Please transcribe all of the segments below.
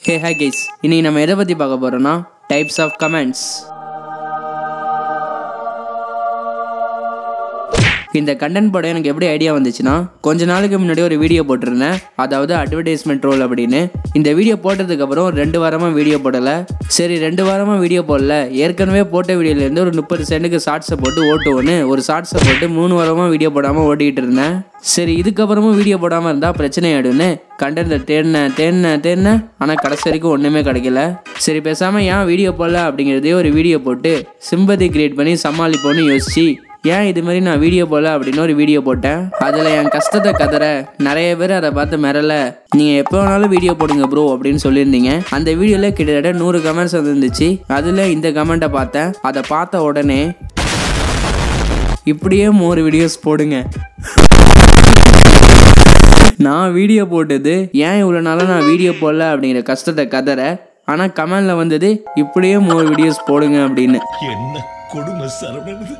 ஹே hey guys இன்னைக்கு நம்ம எதை பற்றி பார்க்க போகிறோம்னா டைப்ஸ் ஆஃப் கமெண்ட்ஸ் இந்த கண்டென்ட் படம் எனக்கு எப்படி ஐடியா வந்துச்சுன்னா கொஞ்ச நாளுக்கு முன்னாடி ஒரு வீடியோ போட்டிருந்தேன் அதாவது அட்வர்டைஸ்மெண்ட் ரோல் அப்படின்னு இந்த வீடியோ போட்டதுக்கு அப்புறம் ரெண்டு வாரமாக வீடியோ போடலை சரி ரெண்டு வாரமாக வீடியோ போடல ஏற்கனவே போட்ட வீடியோலேருந்து ஒரு முப்பது சென்ட்டுக்கு ஷார்ட்ஸை போட்டு ஓட்டுவோன்னு ஒரு ஷார்ட்ஸை போட்டு மூணு வாரமாக வீடியோ போடாமல் ஓட்டிக்கிட்டு இருந்தேன் சரி இதுக்கப்புறமும் வீடியோ போடாமல் இருந்தால் பிரச்சனை ஆகிடும்னு கண்டென்ட்டை தேடினேன் தேடினேன் தேடினேன் ஆனால் கடைசி வரைக்கும் ஒன்றுமே கிடைக்கல சரி பேசாமல் ஏன் வீடியோ போடல அப்படிங்கிறதே ஒரு வீடியோ போட்டு சிம்பதி கிரியேட் பண்ணி சமாளிப்போன்னு யோசிச்சு ஏன் இது மாதிரி நான் வீடியோ போடல அப்படின்னு ஒரு வீடியோ போட்டேன் அதில் என் கஷ்டத்தை கதற நிறைய பேர் அதை பார்த்து மிரல நீங்கள் எப்போ வேணாலும் வீடியோ போடுங்க ப்ரோ அப்படின்னு சொல்லியிருந்தீங்க அந்த வீடியோவில் கிட்டத்தட்ட நூறு கமெண்ட்ஸ் வந்துருந்துச்சு அதில் இந்த கமெண்ட்டை பார்த்தேன் அதை பார்த்த உடனே இப்படியே மூணு வீடியோஸ் போடுங்க நான் வீடியோ போட்டது ஏன் இவ்வளோ நாளாக நான் வீடியோ போடல அப்படிங்கிற கஷ்டத்தை கதற ஆனால் கமெண்டில் வந்தது இப்படியே மூணு வீடியோஸ் போடுங்க அப்படின்னு என்ன கொடுமை சரவணன்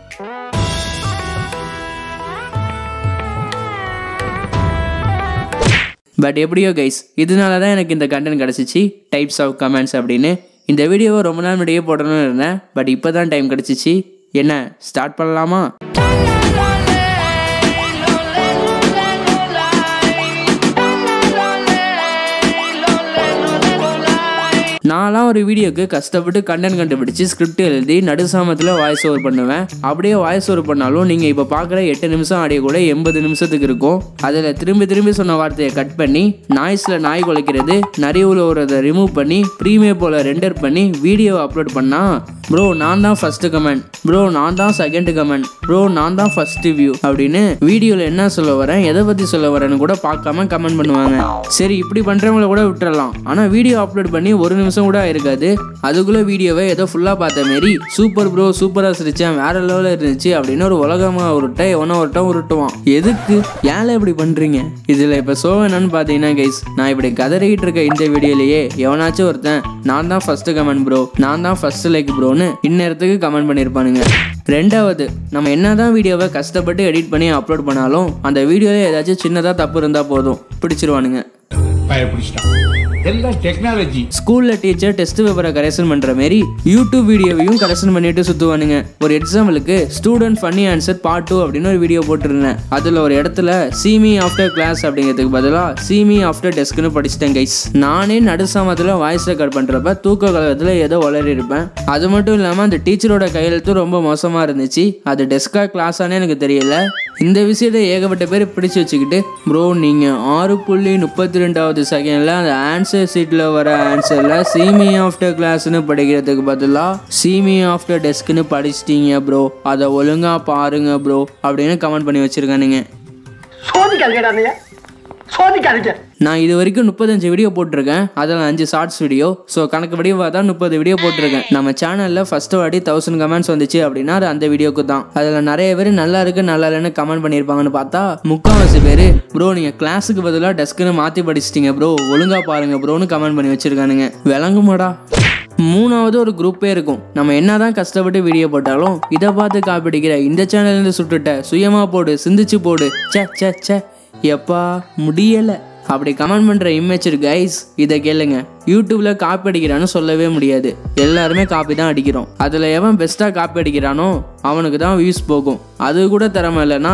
பட் எப்படியோ கைஸ் இதனால தான் எனக்கு இந்த கண்டென்ட் கிடச்சிச்சு டைப்ஸ் ஆஃப் கமெண்ட்ஸ் அப்படின்னு இந்த வீடியோவை ரொம்ப நாள் முன்னாடியே போடணும்னு இருந்தேன் பட் இப்போ தான் டைம் கிடச்சிச்சு என்ன ஸ்டார்ட் பண்ணலாமா நான்லாம் ஒரு வீடியோக்கு கஷ்டப்பட்டு கண்டென்ட் கண்டுபிடிச்சு ஸ்கிரிப்ட் எழுதி நடுசாமத்தில் வாய்ஸ் ஓவர் பண்ணுவேன் அப்படியே வாய்ஸ் ஓவர் பண்ணாலும் நீங்கள் இப்போ பார்க்குற எட்டு நிமிஷம் ஆடியோ கூட எண்பது நிமிஷத்துக்கு இருக்கும் அதில் திரும்பி திரும்பி சொன்ன வார்த்தையை கட் பண்ணி நாய்ஸில் நாய் குலைக்கிறது நிறைய உழுவுறதை ரிமூவ் பண்ணி ப்ரீமிய போல் ரெண்டர் பண்ணி வீடியோவை அப்லோட் பண்ணா ப்ரோ நான் தான் ஃபஸ்ட்டு கமெண்ட் ப்ரோ நான் தான் செகண்ட் கமெண்ட் ப்ரோ நான் தான் ஃபஸ்ட்டு வியூ அப்படின்னு வீடியோவில் என்ன சொல்ல வரேன் எதை பற்றி சொல்ல வரேன்னு கூட பார்க்காம கமெண்ட் பண்ணுவாங்க சரி இப்படி பண்ணுறவங்கள கூட விட்டுறலாம் ஆனால் வீடியோ அப்லோட் பண்ணி ஒரு நிமிஷம் கூட இருக்காது அதுக்குள்ளே வீடியோவை ஏதோ ஃபுல்லாக பார்த்த மாரி சூப்பர் ப்ரோ சூப்பராக சிரிச்சேன் வேற லெவலில் இருந்துச்சு அப்படின்னு ஒரு உலகமாக உருட்ட எவனோ ஒருட்டம் உருட்டுவான் எதுக்கு ஏன் இப்படி பண்ணுறீங்க இதில் இப்போ சோ என்னன்னு பார்த்தீங்கன்னா கைஸ் நான் இப்படி கதறிக்கிட்டு இருக்க இந்த வீடியோலேயே எவனாச்சும் ஒருத்தன் நான் தான் ஃபஸ்ட்டு கமெண்ட் ப்ரோ நான் தான் ஃபஸ்ட்டு லைக் ப்ரோன்னு இந்நேரத்துக்கு கமெண்ட் பண்ணியிருப்பானுங்க ரெண்டாவது நம்ம என்னதான் வீடியோவை கஷ்டப்பட்டு எடிட் பண்ணி அப்லோட் பண்ணாலும் அந்த வீடியோவில் ஏதாச்சும் சின்னதாக தப்பு இருந்தால் போதும் பிடிச்சிருவானுங்க பயப்பிடிச்சிட்டான் எல்லாம் டெக்னாலஜி ஸ்கூல்ல டீச்சர் டெஸ்ட் பேப்பரை கரெக்ஷன் பண்ற மாதிரி யூடியூப் வீடியோவையும் கரெக்ஷன் பண்ணிட்டு சுத்துவானுங்க ஒரு எக்ஸாம்பிளுக்கு student funny answer part two அப்படின்னு ஒரு வீடியோ போட்டிருந்தேன் அதுல ஒரு இடத்துல சீமி ஆஃப்டர் கிளாஸ் அப்படிங்கிறதுக்கு பதிலாக சீமி ஆஃப்டர் டெஸ்க்னு படிச்சிட்டேன் கைஸ் நானே நடுசாமத்தில் வாய்ஸ் ரெக்கார்ட் பண்றப்ப தூக்க கழகத்தில் ஏதோ வளரி இருப்பேன் அது மட்டும் இல்லாமல் அந்த டீச்சரோட கையெழுத்து ரொம்ப மோசமா இருந்துச்சு அது டெஸ்கா கிளாஸானே எனக்கு தெரியல இந்த விஷயத்தை ஏகப்பட்ட பேர் பிடிச்சு வச்சுக்கிட்டு ப்ரோ நீங்கள் ஆறு புள்ளி முப்பத்தி ரெண்டாவது செகண்டில் அந்த ஆன்சர் சீட்டில் வர ஆன்சரில் சீமி ஆஃப்டர் கிளாஸ்னு படிக்கிறதுக்கு பதிலாக சீமி ஆஃப்டர் டெஸ்க்னு படிச்சிட்டீங்க ப்ரோ அதை ஒழுங்காக பாருங்க ப்ரோ அப்படின்னு கமெண்ட் பண்ணி வச்சுருக்கானுங்க சோதிக்காதீங்கடா நீங்க சோதிக்காதீங்க நான் இது வரைக்கும் முப்பத்தஞ்சு வீடியோ போட்டிருக்கேன் அதில் அஞ்சு ஷார்ட்ஸ் வீடியோ ஸோ கணக்குப்படி பார்த்தா முப்பது வீடியோ போட்டிருக்கேன் நம்ம சேனலில் ஃபஸ்ட்டு வாட்டி தௌசண்ட் கமெண்ட்ஸ் வந்துச்சு அப்படின்னா அது அந்த வீடியோக்கு தான் அதில் நிறைய பேர் நல்லா இருக்கு நல்லா இல்லைன்னு கமெண்ட் பண்ணியிருப்பாங்கன்னு பார்த்தா முக்கால்வாசி பேர் ப்ரோ நீங்கள் கிளாஸுக்கு பதிலாக டெஸ்க்குன்னு மாற்றி படிச்சிட்டீங்க ப்ரோ ஒழுங்காக பாருங்க ப்ரோன்னு கமெண்ட் பண்ணி வச்சிருக்கானுங்க விளங்குமாடா மூணாவது ஒரு குரூப்பே இருக்கும் நம்ம என்னதான் கஷ்டப்பட்டு வீடியோ போட்டாலும் இதை பார்த்து காப்பிடிக்கிற இந்த சேனல்லேருந்து சுட்டுட்ட சுயமா போடு சிந்திச்சு போடு ச்சே ச்சே ச்சே எப்பா முடியலை அப்படி கமெண்ட் பண்ணுற இமேஜர் கைஸ் இதை கேளுங்க யூடியூப்ல காப்பி அடிக்கிறான்னு சொல்லவே முடியாது எல்லாருமே காப்பி தான் அடிக்கிறோம் அதில் எவன் பெஸ்ட்டாக காப்பி அடிக்கிறானோ அவனுக்கு தான் வியூஸ் போகும் அது கூட திறமை இல்லைன்னா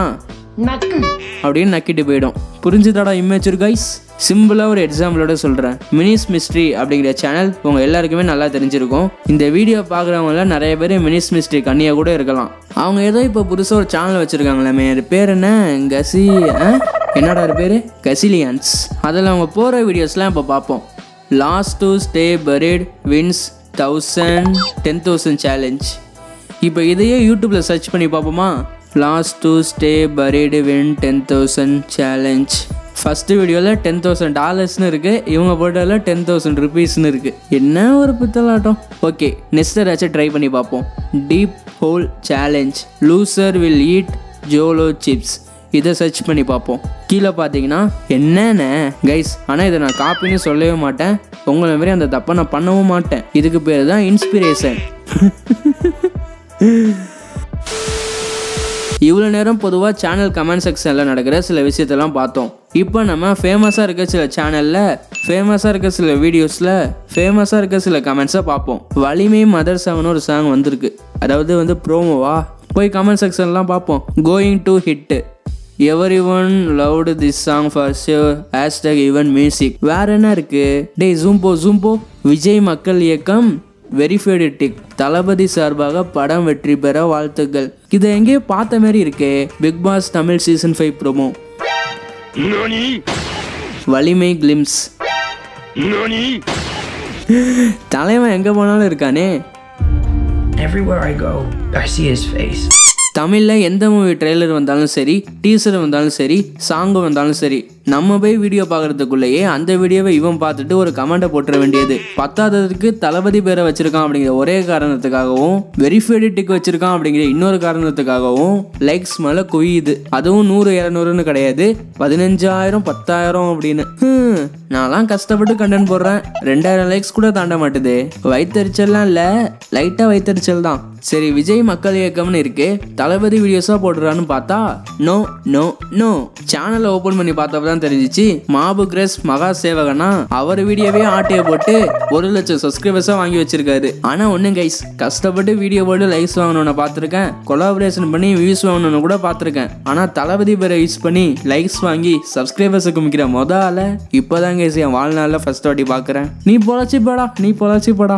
அப்படின்னு நக்கிட்டு போயிடும் புரிஞ்சுதாடா இமேஜர் கைஸ் சிம்பிளாக ஒரு எக்ஸாம்பிளோட சொல்கிறேன் மினிஸ் மிஸ்ட்ரி அப்படிங்கிற சேனல் உங்கள் எல்லாருக்குமே நல்லா தெரிஞ்சிருக்கும் இந்த வீடியோ பார்க்குறவங்கள நிறைய பேர் மினிஸ் மிஸ்ட்ரி கண்ணியாக கூட இருக்கலாம் அவங்க ஏதோ இப்போ புதுசாக ஒரு சேனல் வச்சுருக்காங்களே அது பேர் என்ன கசி ஆ? என்னடா அது பேர் கசிலியன்ஸ் அதில் அவங்க போகிற வீடியோஸ்லாம் இப்போ பார்ப்போம் last to stay parade wins thousand ten thousand challenge இப்போ இதையே யூடியூப்பில் சர்ச் பண்ணி பார்ப்போமா last to stay parade win ten thousand challenge first வீடியோவில் டென் தௌசண்ட் டாலர்ஸ்னு இருக்குது இவங்க போட்டதில் டென் தௌசண்ட் ருபீஸ்னு இருக்குது என்ன ஒரு பித்தலாட்டம் ஓகே நெக்ஸ்ட் ஏதாச்சும் ட்ரை பண்ணி பார்ப்போம் deep hole challenge loser will eat Jolo chips இதை சர்ச் பண்ணி பார்ப்போம் கீழே பார்த்தீங்கன்னா என்னென்ன கைஸ் ஆனால் இதை நான் காப்பின்னு சொல்லவே மாட்டேன் உங்களை மாதிரி அந்த தப்பை நான் பண்ணவும் மாட்டேன் இதுக்கு பேர் தான் இன்ஸ்பிரேஷன் இவ்வளோ நேரம் பொதுவாக சேனல் கமெண்ட் செக்ஷனில் நடக்கிற சில விஷயத்தெல்லாம் பார்த்தோம் இப்போ நம்ம ஃபேமஸாக இருக்க சில சேனலில் ஃபேமஸாக இருக்க சில வீடியோஸில் ஃபேமஸாக இருக்க சில கமெண்ட்ஸை பார்ப்போம் வலிமை மதர் செவன் ஒரு சாங் வந்திருக்கு அதாவது வந்து ப்ரோமோவா போய் கமெண்ட் செக்ஷன்லாம் பார்ப்போம் going to hit every one loved this song for sure hashtag even music வேற என்ன இருக்கு டேய் ஜூம்போ ஜூம்போ விஜய் மக்கள் இயக்கம் வெரிஃபைடு டிக் தளபதி சார்பாக படம் வெற்றி பெற வாழ்த்துக்கள் இதை எங்கேயோ பார்த்த மாதிரி இருக்கே Bigg Boss Tamil season five promo Valimai glimpse தலைவன் எங்க போனாலும் இருக்கானே Everywhere I go, I see his face. தமிழில் எந்த மூவி ட்ரெய்லர் வந்தாலும் சரி டீசர் வந்தாலும் சரி சாங் வந்தாலும் சரி நம்ம போய் வீடியோ பார்க்கறதுக்குள்ளேயே அந்த வீடியோவை இவன் பார்த்துட்டு ஒரு கமெண்ட்டை போட்டுற வேண்டியது பத்தாததுக்கு தளபதி பேரை வச்சிருக்கான் அப்படிங்கிற ஒரே காரணத்துக்காகவும் வெரிஃபைடு டிக் வச்சிருக்கான் அப்படிங்கிற இன்னொரு காரணத்துக்காகவும் லைக்ஸ் மேலே குவியுது அதுவும் நூறு இரநூறுன்னு கிடையாது பதினஞ்சாயிரம் பத்தாயிரம் அப்படின்னு ஹம், நான்லாம் கஷ்டப்பட்டு கண்டென்ட் போடுறேன் ரெண்டாயிரம் லைக்ஸ் கூட தாண்ட மாட்டுது வயிற்றுச்சல்லாம் இல்லை லைட்டாக வயிற்றுச்சல் தான் சரி விஜய் மக்கள் இயக்கம்னு இருக்கு தளபதி வீடியோஸாக போடுறான்னு பார்த்தா நோ நோ நோ சேனலை ஓப்பன் பண்ணி பார்த்தப்ப தான் தெரிஞ்சிச்சு மாபு கிரஸ் மகா சேவகனா அவர் வீடியோவே ஆட்டையை போட்டு ஒரு லட்சம் சப்ஸ்கிரைபர்ஸாக வாங்கி வச்சிருக்காரு ஆனால் ஒன்றும் கைஸ் கஷ்டப்பட்டு வீடியோ போட்டு லைக்ஸ் வாங்கணும்னு பார்த்துருக்கேன் கொலாபரேஷன் பண்ணி வியூஸ் வாங்கணும்னு கூட பார்த்துருக்கேன் ஆனால் தளபதி பேரை யூஸ் பண்ணி லைக்ஸ் வாங்கி சப்ஸ்கிரைபர்ஸை குமிக்கிற மொத ஆளை இப்போதான் கைஸ் என் வாழ்நாளில் ஃபர்ஸ்ட் வாட்டி பார்க்குறேன் நீ பொழைச்சி போடா நீ பொழைச்சி போடா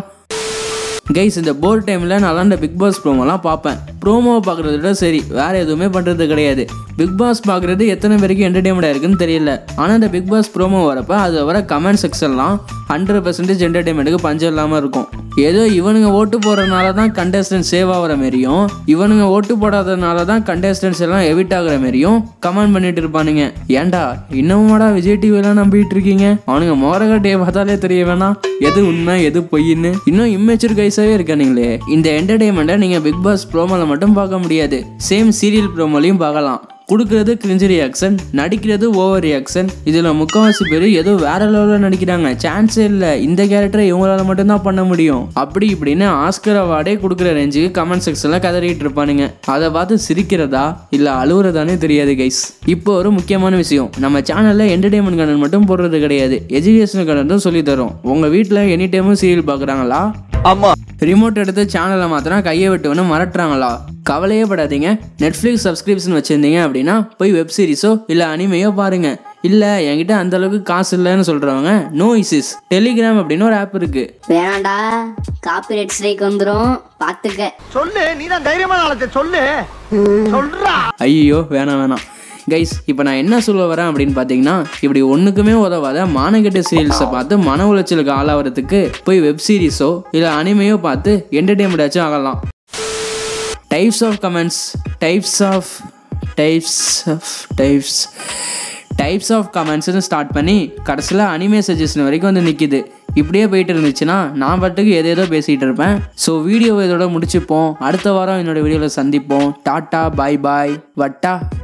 கைஸ் இந்த போர் டைமில் நான் இந்த பிக் பாஸ் ப்ரோமோலாம் பார்ப்பேன் ப்ரோமோவை பார்க்குறத விட சரி வேறு எதுவுமே பண்ணுறது கிடையாது பிக் பாஸ் பார்க்குறது எத்தனை பேருக்கு என்டர்டைன்மெண்ட்டாக இருக்குன்னு தெரியல ஆனால் இந்த பிக் பாஸ் ப்ரோமோ வரப்போ அது வர கமெண்ட் செக்ஷன்லாம் ஹண்ட்ரட் பர்சன்டேஜ் என்டர்டைன்மெண்ட்டுக்கு பஞ்சம் இல்லாமல் இருக்கும் ஏதோ இவனுங்க ஓட்டு போடுறதுனால தான் கண்டஸ்டன்ட் சேவ் ஆகிற மாரியும் இவனுங்க ஓட்டு போடாததுனால தான் கண்டஸ்டன்ஸ் எல்லாம் எவிட் ஆகுற மாரியும் கமெண்ட் பண்ணிட்டு இருப்பானுங்க ஏன்டா இன்னமுமாடா விஜய் டிவிலாம் நம்பிட்டு இருக்கீங்க அவனுங்க மோரகட்டையை பார்த்தாலே தெரிய வேணாம் எது உண்மை எது பொய்ன்னு இன்னும் இம்மெச்சூர் கைஸாவே இருக்கானுங்களே இந்த என்டர்டைன்மெண்ட்டை நீங்கள் பிக் பாஸ் ப்ரோமோல மட்டும் பார்க்க முடியாது சேம் சீரியல் ப்ரோமோலையும் பார்க்கலாம் கொடுக்கறது கிரிஞ்சு ரியாக்ஷன் நடிக்கிறது ஓவர் ரியாக்ஷன் இதில் முக்கால்வாசி பேர் ஏதோ வேற லெவலில் நடிக்கிறாங்க சான்ஸே இல்லை இந்த கேரக்டரை இவங்களால மட்டும்தான் பண்ண முடியும் அப்படி இப்படின்னு ஆஸ்கர் அவார்டே கொடுக்குற ரேஞ்சுக்கு கமெண்ட் செக்ஷனில் கதறிட்டு இருப்பானுங்க அதை பார்த்து சிரிக்கிறதா இல்லை அழுகுறதானே தெரியாது கைஸ் இப்போ ஒரு முக்கியமான விஷயம் நம்ம சேனலில் என்டர்டைன்மெண்ட் கண்டென்ட் மட்டும் போடுறது கிடையாது எஜுகேஷனல் கண்டென்ட்டும் சொல்லி தரோம் உங்கள் வீட்டில் எனி டைமும் சீரியல் பார்க்குறாங்களா ரிமோட் எடுத்து சேனலை மாத்திரம் கையை விட்டுவனு மிரட்டுறாங்களா கவலையே படாதீங்க நெட்ஃப்ளிக்ஸ் சப்ஸ்கிரிப்ஷன் வச்சுருந்தீங்க அப்படின்னா போய் வெப் சீரிஸோ இல்லை அனிமையோ பாருங்க இல்லை என்கிட்ட அந்த அளவுக்கு காசு இல்லைன்னு சொல்கிறவங்க நோ இசிஸ் டெலிகிராம் அப்படின்னு ஒரு ஆப் இருக்குது வேணாண்டா காப்பிரைட் ஸ்ட்ரைக் வந்துடும் பார்த்துக்க சொல்லு நீ தான் தைரியமான ஆளத்தை சொல்லு சொல்றா ஐயோ வேணாம் வேணாம் கைஸ் இப்போ நான் என்ன சொல்ல வரேன் அப்படின்னு பார்த்தீங்கன்னா இப்படி ஒன்றுக்குமே உதவாத மானகெட்ட சீரியல்ஸை பார்த்து மன உளைச்சலுக்கு ஆளாகிறதுக்கு போய் வெப் சீரிஸோ இல்லை அனிமையோ பார்த்து என்டர்டெயின்மெண்ட் ஆகலாம் types of comments types of types of types types of கமெண்ட்ஸ்னு ஸ்டார்ட் பண்ணி கடைசியில் அனிமே சஜஷன் வரைக்கும் வந்து நிற்கிது இப்படியே போயிட்டு இருந்துச்சுன்னா நான் பாட்டுக்கு எதேதோ பேசிகிட்டு இருப்பேன் ஸோ வீடியோ இதோட முடிச்சுப்போம் அடுத்த வாரம் என்னோட வீடியோவில் சந்திப்போம் டாட்டா பாய் பாய் வட்டா